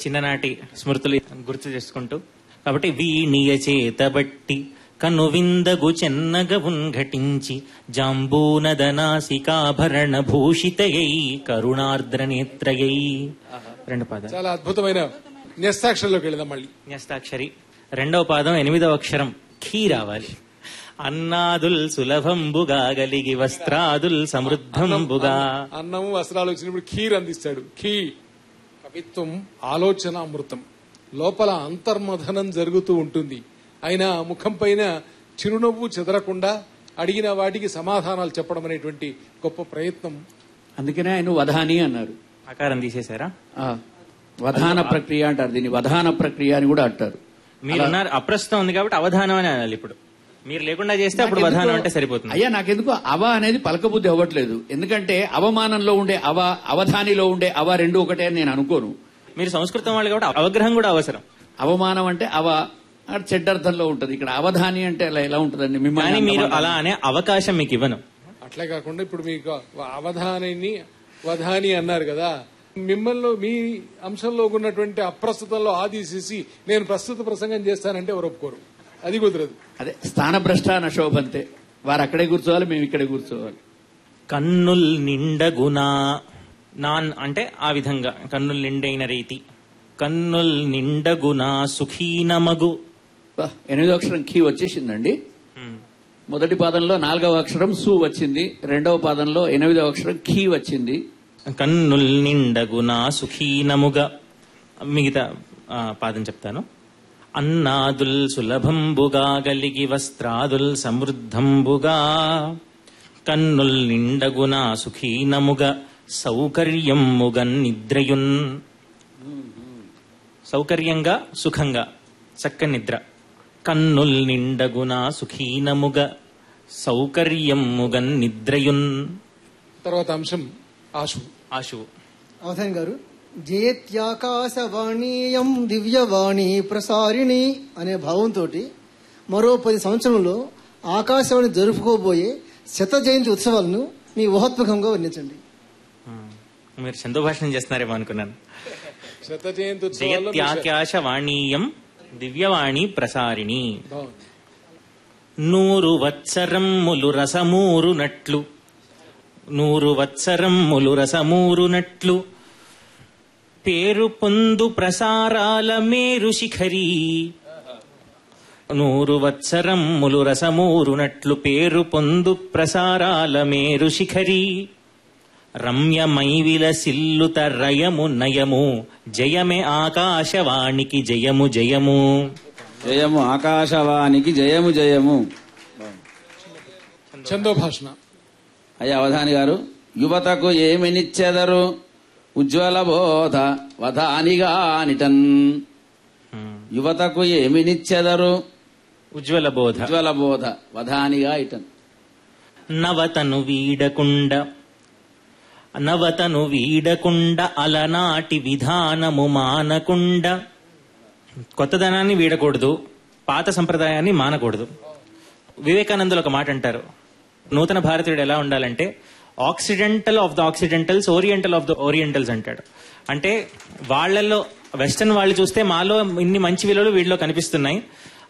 చిన్ననాటి స్మృతులు గుర్తు చేసుకుంటూ కాబట్టి వీణియ చేతబట్టి కనువిందగు చెన్నగ ఉన్ఘటించి జాంబూనదనాసికాభరణ భూషితయై కరుణార్ద్ర నేత్రయై రెండు పాదాలు చాలా అద్భుతమైన న్యస్తాక్షరంలోకి వెళదాం మళ్ళీ న్యస్తాక్షరి రెండవ పాదం ఎనిమిదవ అక్షరం ఖీ రావాలి అన్నాదుల్ సులభంబుగా గలిగి వస్త్రాదుల్ సమృద్ధంబుగా అన్నం వస్త్రాలు వచ్చినప్పుడు ఖీర్ అందిస్తాడు ఖీ కవిత్వం ఆలోచన అమృతం లోపల అంతర్మథనం జరుగుతూ ఉంటుంది అయినా ముఖం పైన చిరునవ్వు చెదరకుండా అడిగిన వాటికి సమాధానాలు చెప్పడం అనేటువంటి గొప్ప ప్రయత్నం అందుకనే ఆయన వధాని అన్నారు ఆకారం తీసేశారా ఆ, వధాన ప్రక్రియ అంటారు దీన్ని వధాన ప్రక్రియ అని కూడా అంటారు మీరున్నారు అప్రస్తుతం ఉంది కాబట్టి అవధానం అని అనాలి ఇప్పుడు మీరు లేకుండా చేస్తే అప్పుడు నాకెందుకో- వధానం అంటే సరిపోతుంది అయ్యా నాకెందుకు అవ అనేది పలకబుద్ధి అవ్వట్లేదు ఎందుకంటే అవమానంలో ఉండే అవ అవధానిలో ఉండే అవ రెండు ఒకటే అని నేను అనుకోను మీరు సంస్కృతం వాళ్ళు కాబట్టి అవగ్రహం కూడా అవసరం అవమానం అంటే అవ అక్కడ చెడ్డర్థంలో ఉంటది ఇక్కడ అవధాని అంటే అలా ఎలా ఉంటదండి కానీ మిమ్మల్ని మీరు అంత అలా అనే అవకాశం మీకు ఇవ్వను అట్లే కాకుండా ఇప్పుడు మీకు అవధానిని వధాని అన్నారు కదా మిమ్మల్ని మీ అంశంలో ఉన్నటువంటి అప్రస్తుతంలో ఆదేశిసి నేను ప్రస్తుత ప్రసంగం చేస్తానంటే ఎవరు ఒప్పుకోరు అది కుదరదు అదే స్థానభ్రష్ట నశోభంతే వారు అక్కడే కూర్చోవాలి మేము ఇక్కడే కూర్చోవాలి కన్నుల్ నిండగునా నాన్ అంటే ఆ విధంగా కన్నుల్ నిండైన రీతి కన్నుల్ నిండగునా సుఖీనమగు బా, ఎనిమిదో అక్షరం కీ వచ్చేసిందండి హ్మ్. మొదటి పాదంలో నాలుగవ అక్షరం సు వచ్చింది రెండవ పాదంలో ఎనిమిదవ అక్షరం ఖీ వచ్చింది కన్నుల్ నిండగునా సుఖీనముగా మిగతా ఆ, పాదం చెప్తాను అన్నాదుల్ సులభంబుగా గలిగి వస్త్రాదుల్ సమృద్ధంబుగా కన్నుల్ నిండగునా సుఖీనముగా సౌకర్యముగన్ నిద్రయున్ సౌకర్యంగా సుఖంగా చక్క నిద్ర కన్నుల్ నిండగునా సుఖీనముగ సౌకర్యముగన్ నిద్రయున్ తర్వాత అంశం ఆశు ఆశువు అవధాన్ గారు జయత్యాకాశవాణీయం దివ్యవాణి ప్రసారిణి అనే భావంతో మరో పది సంవత్సరంలో ఆకాశవాణి జరుపుకోబోయే శత జయంతి ఉత్సవాలను మీ ఊహాత్మకంగా వర్ణించండి మీరు చందోభాషణం చేస్తున్నారేమో అనుకున్నాను శత జయంతి ఉత్సవాల్లో మీ శ- జయత్యాకాశ వాణీయం దివ్యవాణి ప్రసారిణి బాగుంది. నూరు వత్సరమ్ములు రసమూరునట్లు నూరు వత్సరమ్ములు రసమూరునట్లు పేరు పొందు ప్రసారాల మేరు శిఖరి నూరు వత్సరమ్ములు రసమూరునట్లు పేరు పొందు ప్రసారాల మేరు శిఖరి రమ్యమై విలసిల్లుత రయము నయము జయమే ఆకాశవాణికి జయము జయము జయము ఆకాశవాణికి జయము జయము ఛందోభాషణ అయ్యా అవధాని గారు యువతకు ఏమినిచ్చెదరు ఉజ్వల బోధ వధానిగా నిటన్ యువతకు ఏమినిచ్చెదరు ఉజ్వల బోధ ఉజ్వల బోధ వధానిగా ఇటన్ నవతను వీడకుండ నవతను వీడకుండ అలనాటి విధానము మానకుండ కొత్తదనాన్ని వీడకూడదు పాత సంప్రదాయాన్ని మానకూడదు వివేకానందులు ఒక మాట అంటారు నూతన భారతీయుడు ఎలా ఉండాలంటే occidental of the occidentals oriental of the orientals అంటాడు అంటే వాళ్ళల్లో వెస్టర్న్ వాళ్ళు చూస్తే మాలో ఇన్ని మంచి విలువలు వీళ్ళలో కనిపిస్తున్నాయి